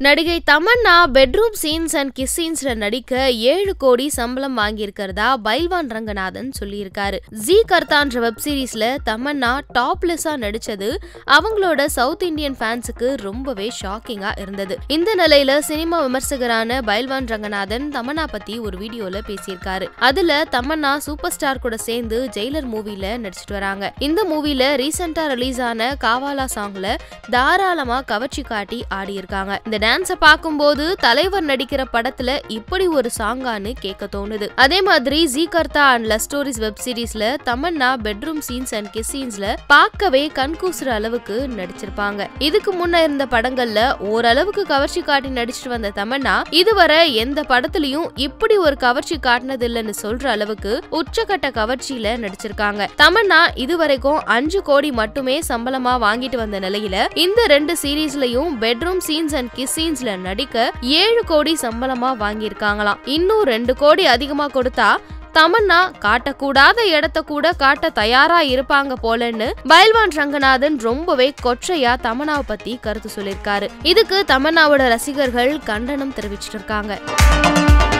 நடிகை Tamannaah bedroom scenes and kiss சீன்ஸ்ல நடிக்க ஏழு கோடி சம்பளம் வாங்கியிருக்கிறதா பைல்வான் ரங்கநாதன் சொல்லியிருக்காரு ஜி கர்த்தான்ற வெப் சீரிஸ்ல தமன்னா டாப்லெஸ்ஸா நடிச்சது அவங்களோட சவுத் இந்தியன் ஃபேன்ஸுக்கு ரொம்பவே ஷாக்கிங்கா இருந்தது இந்த நிலையில சினிமா விமர்சகரான பைல்வான் ரங்கநாதன் தமன்னா பத்தி ஒரு வீடியோல பேசியிருக்காரு அதுல தமன்னா சூப்பர் ஸ்டார் கூட சேர்ந்து ஜெயிலர் மூவில நடிச்சிட்டு வராங்க இந்த மூவில ரீசெண்டா ரிலீஸ் ஆன காவாலா சாங்ல தாராளமா கவர்ச்சி காட்டி ஆடியிருக்காங்க இந்த டான்ஸை பார்க்கும்போது தலைவர் நடிக்கிற படத்துல இப்படி ஒரு சாங்கான்னு கேட்க தோணுது அதே மாதிரி Jee Karda and love stories web சீரிஸ்ல Tamannaah bedroom scenes and kiss சீன்ஸ்ல பார்க்கவே கண்கூசுற அளவுக்கு நடிச்சிருப்பாங்க இதுக்கு முன்ன இருந்த படங்கள்ல ஓரளவுக்கு கவர்ச்சி காட்டி நடிச்சிட்டு வந்த தமன்னா இதுவரை எந்த படத்துலயும் இப்படி ஒரு கவர்ச்சி காட்டினது இல்லைன்னு சொல்ற அளவுக்கு உச்சக்கட்ட கவர்ச்சியில நடிச்சிருக்காங்க தமன்னா இதுவரைக்கும் அஞ்சு கோடி மட்டுமே சம்பளமா வாங்கிட்டு வந்த நிலையில இந்த ரெண்டு சீரீஸ்லயும் பெட்ரூம் சீன்ஸ் அண்ட் கிஸ் சீன்ஸ்ல நடிக்க ஏழு கோடி சம்பளமா வாங்கியிருக்காங்களாம் இன்னும் ரெண்டு கோடி அதிகமா கொடுத்தா தமன்னா காட்டக்கூடாத இடத்த கூட காட்ட தயாரா இருப்பாங்க போலன்னு பைல்வான் ரங்கநாதன் ரொம்பவே கொற்றையா தமன்னாவை பத்தி கருத்து சொல்லியிருக்காரு இதுக்கு தமன்னாவோட ரசிகர்கள் கண்டனம் தெரிவிச்சிட்டு இருக்காங்க